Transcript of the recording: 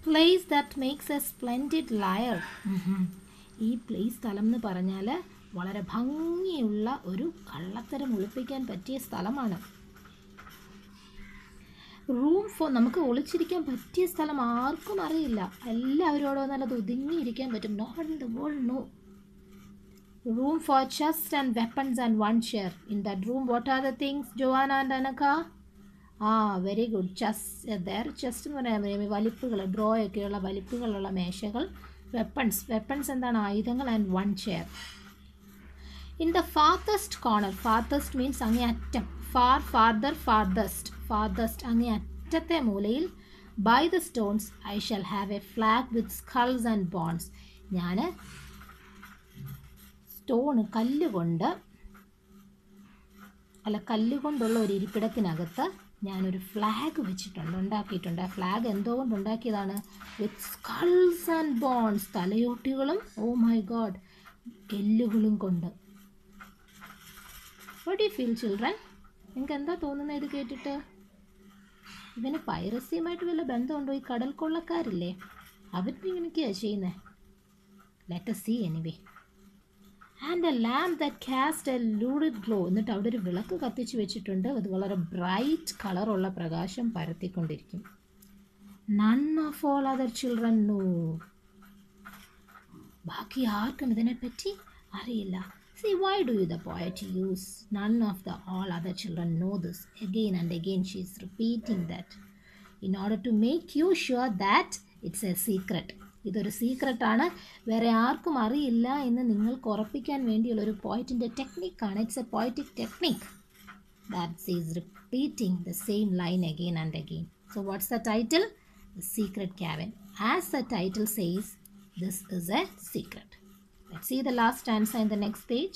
Place that makes a splendid lair ഈ place സ്ഥലം എന്ന് പറഞ്ഞാൽ വളരെ ഭംഗിയുള്ള ഒരു കള്ളത്തരം ഒളിപ്പിക്കാൻ പറ്റിയ സ്ഥലമാണ് റൂം ഫോർ നമുക്ക് ഒളിച്ചിരിക്കാൻ പറ്റിയ സ്ഥലം ആർക്കും അറിയില്ല എല്ലാവരോടും നല്ലത് ഒതുങ്ങിയിരിക്കാൻ പറ്റും not in the world no room for chest and weapons and one chair. In that room, what are the things, Joanna and Anaka? ആ very good chest the chest എന്ന് പറയാൻ വലിപ്പുകൾ ഡ്രോ ഒക്കെയുള്ള വലിപ്പുകളുള്ള മേശകൾ വെപ്പൺസ് വെപ്പൺസ് എന്താണ് ആയുധങ്ങൾ and one chair in the farthest corner farthest means അങ്ങേ അറ്റം far farther farthest farthest അങ്ങേ അറ്റത്തെ മൂലയിൽ by the stones I shall have a flag with skulls and bones ഞാൻ സ്റ്റോൺ കല്ലുകൊണ്ട് അല്ല കല്ലുകൊണ്ടുള്ള ഒരു ഇരിപ്പിടത്തിനകത്ത് ഞാനൊരു ഫ്ലാഗ് വെച്ചിട്ടുണ്ട് ഉണ്ടാക്കിയിട്ടുണ്ട് ആ ഫ്ലാഗ് എന്തോ കൊണ്ട് ഉണ്ടാക്കിയതാണ് വിത്ത് സ്കൾസ് ആൻഡ് ബോൺസ് തലയോട്ടികളും ഓ മൈ ഗോഡ് എല്ലുകളും കൊണ്ട് വട്ട് യു ഫീൽ ചിൽഡ്രൻ നിങ്ങൾക്ക് എന്താ തോന്നുന്നത് ഇത് കേട്ടിട്ട് ഇവന് പൈറസിയുമായിട്ട് വല്ല ബന്ധമുണ്ടോ ഈ കടൽ കൊള്ളക്കാരില്ലേ അവരിങ്ങനെയൊക്കെയാണ് ചെയ്യുന്നത് let see anyway and a lamp that cast a lurid glow എന്നിട്ട് അവിടെ ഒരു വിളക്ക് കത്തിച്ച് വെച്ചിട്ടുണ്ട് അത് വളരെ ബ്രൈറ്റ് കളറുള്ള പ്രകാശം പരത്തിക്കൊണ്ടിരിക്കും none of all other children know ബാക്കി ആർക്കും ഇതിനെപ്പറ്റി അറിയില്ല see why do you the poet use none of the all other children know this again and again she is repeating that in order to make you sure that it's a secret ഇതൊരു സീക്രട്ടാണ് വേറെ ആർക്കും അറിയില്ല എന്ന് നിങ്ങൾക്ക് ഉറപ്പിക്കാൻ വേണ്ടിയുള്ള ഒരു പോയിറ്റിൻ്റെ ടെക്നിക്കാണ് it's a poetic technique that is repeating the same line again and again so what's the title the secret cabin as the title says this is a secret Let's see the last stanza in the next page.